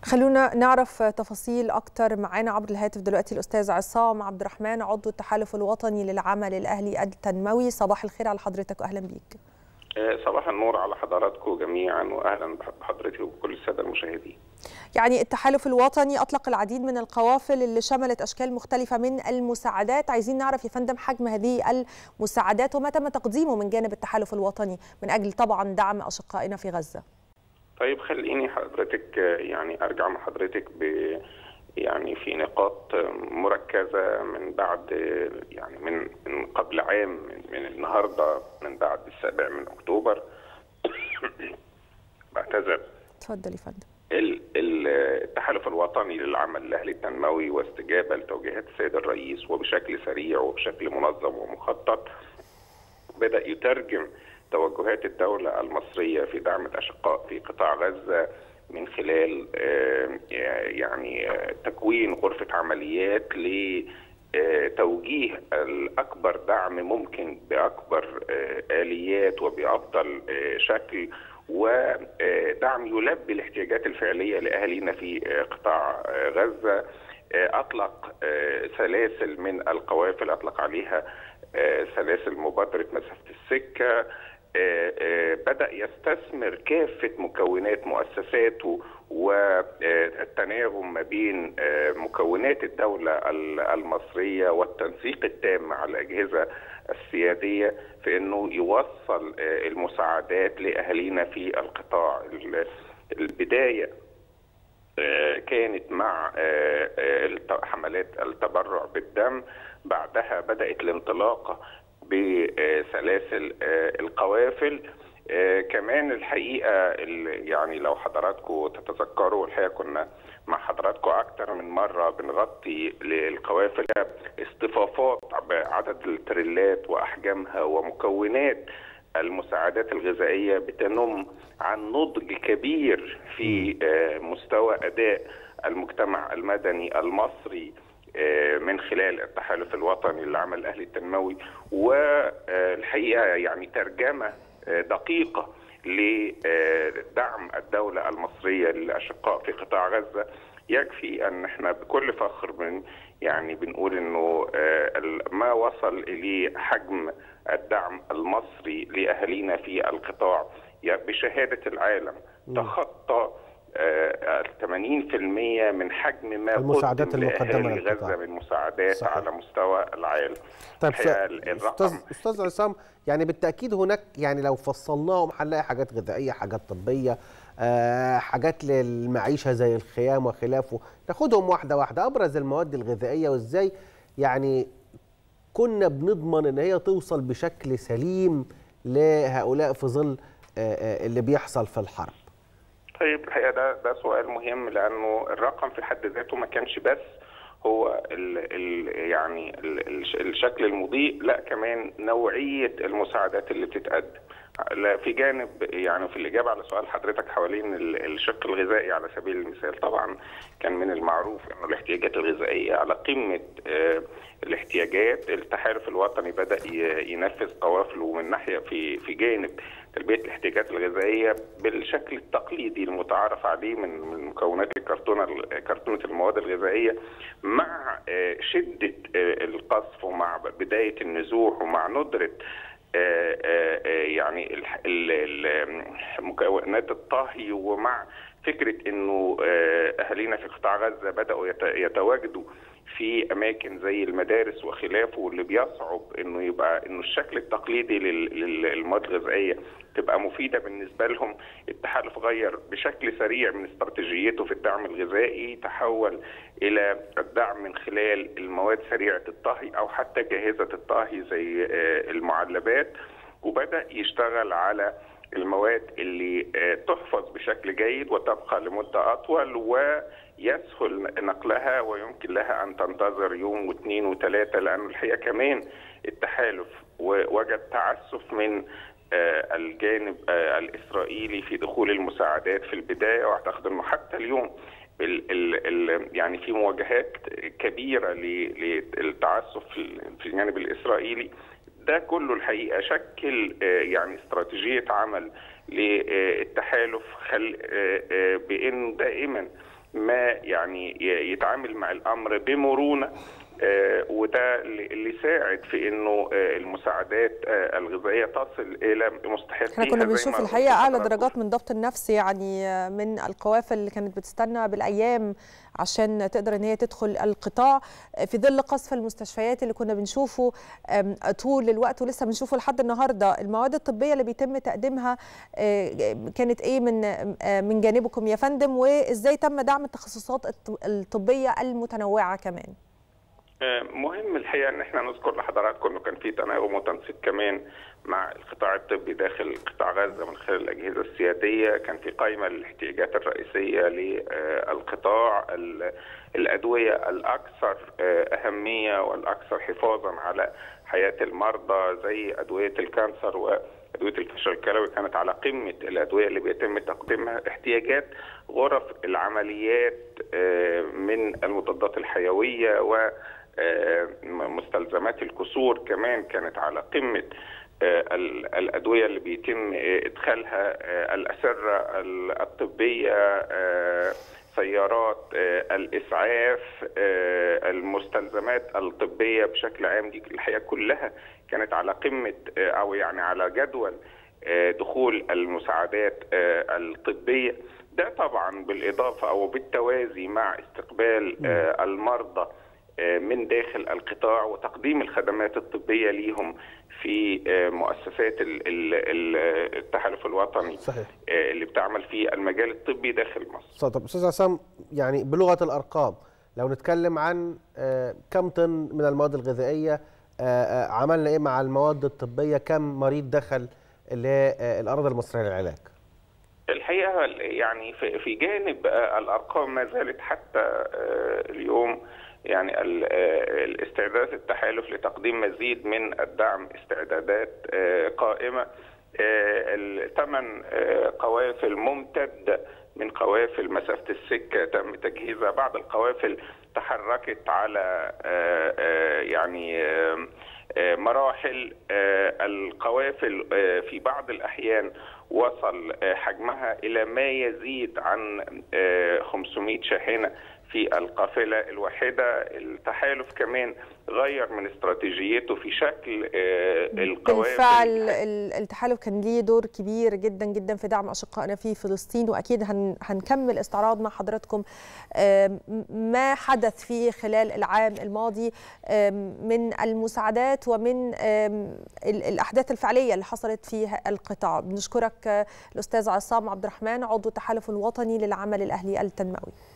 خلونا نعرف تفاصيل أكتر معانا عبر الهاتف دلوقتي الأستاذ عصام عبد الرحمن عضو التحالف الوطني للعمل الأهلي التنموي صباح الخير على حضرتك وأهلا بيك صباح النور على حضراتكم جميعا واهلا بحضرتك وكل الساده المشاهدين. يعني التحالف الوطني اطلق العديد من القوافل اللي شملت اشكال مختلفه من المساعدات، عايزين نعرف يا فندم حجم هذه المساعدات وما تم تقديمه من جانب التحالف الوطني من اجل طبعا دعم اشقائنا في غزه. طيب خليني حضرتك يعني ارجع مع حضرتك ب يعني في نقاط مركزه من بعد يعني من من قبل عام من, من النهارده من بعد السابع من اكتوبر بعتذر اتفضل يا فندم التحالف الوطني للعمل الاهلي التنموي واستجابه لتوجيهات السيد الرئيس وبشكل سريع وبشكل منظم ومخطط بدا يترجم توجهات الدوله المصريه في دعم الاشقاء في قطاع غزه من خلال يعني تكوين غرفة عمليات لتوجيه الأكبر دعم ممكن بأكبر آليات وبأفضل شكل ودعم يلبي الاحتياجات الفعلية لأهالينا في قطاع غزة أطلق سلاسل من القوافل أطلق عليها سلاسل مبادرة مسافة السكة بدأ يستثمر كافة مكونات مؤسساته والتناغم ما بين مكونات الدولة المصرية والتنسيق التام مع الأجهزة السيادية في أنه يوصل المساعدات لأهالينا في القطاع البداية كانت مع حملات التبرع بالدم بعدها بدأت الانطلاقة بسلاسل القوافل كمان الحقيقه يعني لو حضراتكم تتذكروا الحقيقه كنا مع حضراتكم اكثر من مره بنغطي للقوافل اصطفافات بعدد التريلات واحجامها ومكونات المساعدات الغذائيه بتنم عن نضج كبير في مستوى اداء المجتمع المدني المصري من خلال التحالف الوطني للعمل الاهلي التنموي والحقيقه يعني ترجمه دقيقه لدعم الدوله المصريه للاشقاء في قطاع غزه يكفي ان احنا بكل فخر من يعني بنقول انه ما وصل اليه حجم الدعم المصري لاهالينا في القطاع بشهاده العالم تخطى 80% من حجم ما المساعدات المقدمه لغزه من مساعدات صحيح. على مستوى العالم طيب استاذ استاذ عصام يعني بالتاكيد هناك يعني لو فصلناهم هنلاقي حاجات غذائيه حاجات طبيه آه حاجات للمعيشه زي الخيام وخلافه ناخدهم واحده واحده ابرز المواد الغذائيه وازاي يعني كنا بنضمن ان هي توصل بشكل سليم لهؤلاء في ظل آه اللي بيحصل في الحرب طيب الحقيقه ده ده سؤال مهم لانه الرقم في حد ذاته ما كانش بس هو ال ال يعني ال الشكل المضيء لا كمان نوعيه المساعدات اللي بتتقدم لا في جانب يعني في الاجابه على سؤال حضرتك حوالين الشق الغذائي على سبيل المثال طبعا كان من المعروف انه الاحتياجات الغذائيه على قمه الاحتياجات التحالف الوطني بدا ينفذ قوافله من ناحيه في في جانب تلبيه الاحتياجات الغذائيه بالشكل التقليدي المتعارف عليه من من مكونات الكرتونه كرتونه المواد الغذائيه مع شده القصف ومع بدايه النزوح ومع ندره يعني مكونات الطهي ومع فكره انه اهالينا في قطاع غزه بداوا يتواجدوا في اماكن زي المدارس وخلافه واللي بيصعب انه يبقى انه الشكل التقليدي للمواد الغذائيه تبقى مفيده بالنسبه لهم التحالف غير بشكل سريع من استراتيجيته في الدعم الغذائي تحول الى الدعم من خلال المواد سريعه الطهي او حتى جاهزه الطهي زي المعلبات وبدا يشتغل على المواد اللي تحفظ بشكل جيد وتبقى لمده اطول ويسهل نقلها ويمكن لها ان تنتظر يوم واثنين وثلاثه لان الحقيقه كمان التحالف وجد تعسف من الجانب الاسرائيلي في دخول المساعدات في البدايه واعتقد انه حتى اليوم ال ال ال يعني في مواجهات كبيره للتعسف في الجانب الاسرائيلي ده كله الحقيقه شكل يعني استراتيجيه عمل للتحالف خل بانه دائما ما يعني يتعامل مع الامر بمرونه آه وده اللي ساعد في انه آه المساعدات آه الغذائيه تصل الى مستحقيها احنا كنا بنشوف الحقيقه اعلى درجات من الضبط النفسي يعني من القوافل اللي كانت بتستنى بالايام عشان تقدر ان هي تدخل القطاع في ظل قصف المستشفيات اللي كنا بنشوفه طول الوقت ولسه بنشوفه لحد النهارده المواد الطبيه اللي بيتم تقديمها كانت ايه من من جانبكم يا فندم وازاي تم دعم التخصصات الطبيه المتنوعه كمان مهم الحقيقه ان احنا نذكر لحضراتكم انه كان في تناغم وتنسيق كمان مع القطاع الطبي داخل قطاع غزه من خلال الاجهزه السياديه، كان في قائمه للاحتياجات الرئيسيه للقطاع، الادويه الاكثر اهميه والاكثر حفاظا على حياه المرضى زي ادويه الكانسر وادويه الفشل الكلوي كانت على قمه الادويه اللي بيتم تقديمها، احتياجات غرف العمليات من المضادات الحيويه و مستلزمات الكسور كمان كانت على قمه الادويه اللي بيتم ادخالها الاسره الطبيه سيارات الاسعاف المستلزمات الطبيه بشكل عام دي الحقيقه كلها كانت على قمه او يعني على جدول دخول المساعدات الطبيه ده طبعا بالاضافه او بالتوازي مع استقبال المرضى من داخل القطاع وتقديم الخدمات الطبيه ليهم في مؤسسات التحالف الوطني صحيح. اللي بتعمل في المجال الطبي داخل مصر. طب استاذ عصام يعني بلغه الارقام لو نتكلم عن كم طن من المواد الغذائيه عملنا ايه مع المواد الطبيه كم مريض دخل للارض المصريه للعلاج؟ الحقيقه يعني في جانب الارقام ما زالت حتى اليوم يعني الاستعدادات التحالف لتقديم مزيد من الدعم استعدادات قائمه الثمان قوافل ممتد من قوافل مسافه السكه تم تجهيزها بعض القوافل تحركت على يعني مراحل القوافل في بعض الاحيان وصل حجمها الى ما يزيد عن 500 شاحنه في القافله الواحده التحالف كمان غير من استراتيجيته في شكل القوافل بالفعل التحالف كان ليه دور كبير جدا جدا في دعم اشقائنا في فلسطين واكيد هنكمل استعراض مع حضراتكم ما حدث في خلال العام الماضي من المساعدات ومن الاحداث الفعليه اللي حصلت في القطاع بنشكرك الاستاذ عصام عبد الرحمن عضو التحالف الوطني للعمل الاهلي التنموي